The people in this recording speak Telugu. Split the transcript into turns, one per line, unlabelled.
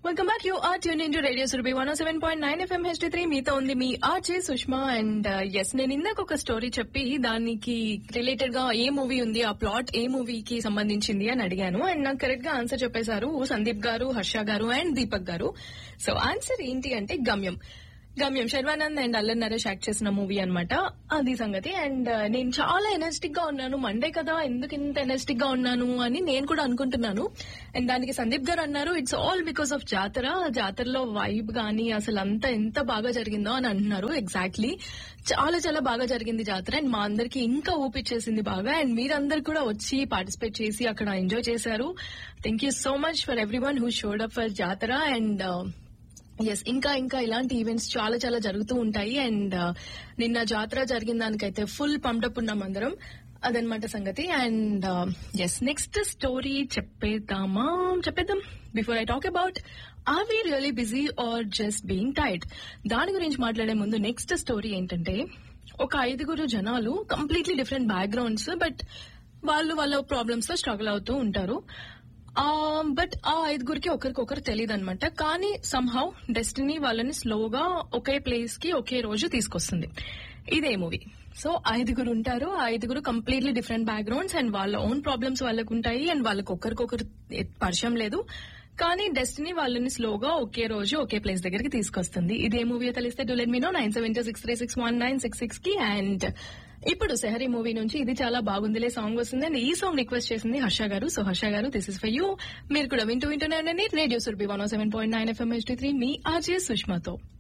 welcome back you are tune in to radio Surabhi one seven point nine FM HD three మీతో ఉంది మీ ఆర్జే సుష్మా అండ్ ఎస్ నేను ఇందాక ఒక స్టోరీ చెప్పి దానికి రిలేటెడ్ గా ఏ మూవీ ఉంది ఆ ప్లాట్ ఏ మూవీకి సంబంధించింది అని అడిగాను అండ్ నాకు కరెక్ట్ గా ఆన్సర్ చెప్పేశారు సందీప్ గారు హర్ష గారు అండ్ దీపక్ గారు సో ఆన్సర్ ఏంటి అంటే గమ్యం గమ్యం శర్వానంద్ అండ్ అల్లన్ నరేష్ యాక్ట్ చేసిన మూవీ అన్నమాట అది సంగతి అండ్ నేను చాలా ఎనర్జెటిక్ గా ఉన్నాను మండే కదా ఎందుకు ఇంత ఎనర్జెటిక్ గా ఉన్నాను అని నేను కూడా అనుకుంటున్నాను అండ్ దానికి సందీప్ గారు అన్నారు ఇట్స్ ఆల్ బికాస్ ఆఫ్ జాతర జాతరలో వైబ్ గానీ అసలు అంతా ఎంత బాగా జరిగిందో అని అంటున్నారు ఎగ్జాక్ట్లీ చాలా చాలా బాగా జరిగింది జాతర అండ్ మా అందరికి ఇంకా ఊపిచ్చేసింది బాగా అండ్ మీరందరు కూడా వచ్చి పార్టిసిపేట్ చేసి అక్కడ ఎంజాయ్ చేశారు thank you so much for everyone who showed up for jatara and yes ఇంకా ఇంకా ఇలాంటి ఈవెంట్స్ చాలా చాలా జరుగుతూ ఉంటాయి అండ్ నిన్న జాతర జరిగిన దానికైతే ఫుల్ పంప్డప్ ఉన్నాం అందరం అదనమాట సంగతి అండ్ ఎస్ నెక్స్ట్ స్టోరీ చెప్పేద్దామా చెప్పేద్దాం before I talk about are we really busy are just being tight దాని గురించి మాట్లాడే ముందు నెక్స్ట్ స్టోరీ ఏంటంటే ఒక ఐదుగురు జనాలు కంప్లీట్లీ డిఫరెంట్ బ్యాక్గ్రౌండ్స్ బట్ వాళ్ళు వాళ్ళ ప్రాబ్లమ్స్ తో స్ట్రగుల్ అవుతూ ఉంటారు బట్ ఆ ఐదుగురికి ఒకరికొకరు తెలియదు అనమాట కానీ సంహౌ డెస్టినీ వాళ్ళని స్లోగా ఒకే ప్లేస్ కి ఒకే రోజు తీసుకొస్తుంది ఇదే మూవీ సో ఐదుగురు ఉంటారు ఆ ఐదుగురు కంప్లీట్లీ డిఫరెంట్ బ్యాక్గ్రౌండ్స్ అండ్ వాళ్ళ ఓన్ ప్రాబ్లమ్స్ వాళ్ళకు ఉంటాయి అండ్ వాళ్ళకి ఒకరికొకరు పరిచయం లేదు కానీ డెస్టినీ వాళ్ళని స్లోగా ఒకే రోజు ఒకే ప్లేస్ దగ్గరికి తీసుకొస్తుంది ఇదే మూవీ తెలిస్తే do let me know nine seven two six three six one nine six six కి అండ్ ఇప్పుడు సెహరీ మూవీ నుంచి ఇది చాలా బాగుందిలే సాంగ్ వస్తుంది అండ్ ఈ సాంగ్ రిక్వెస్ట్ చేసింది హర్ష గారు సో హర్ష గారు దిస్ ఇస్ ఫర్ యూ మీరు కూడా వింటూ వింటూనే ఉండండి radio Surabhi one seven point nine FM H three మీ ఆర్జే సుష్మాతో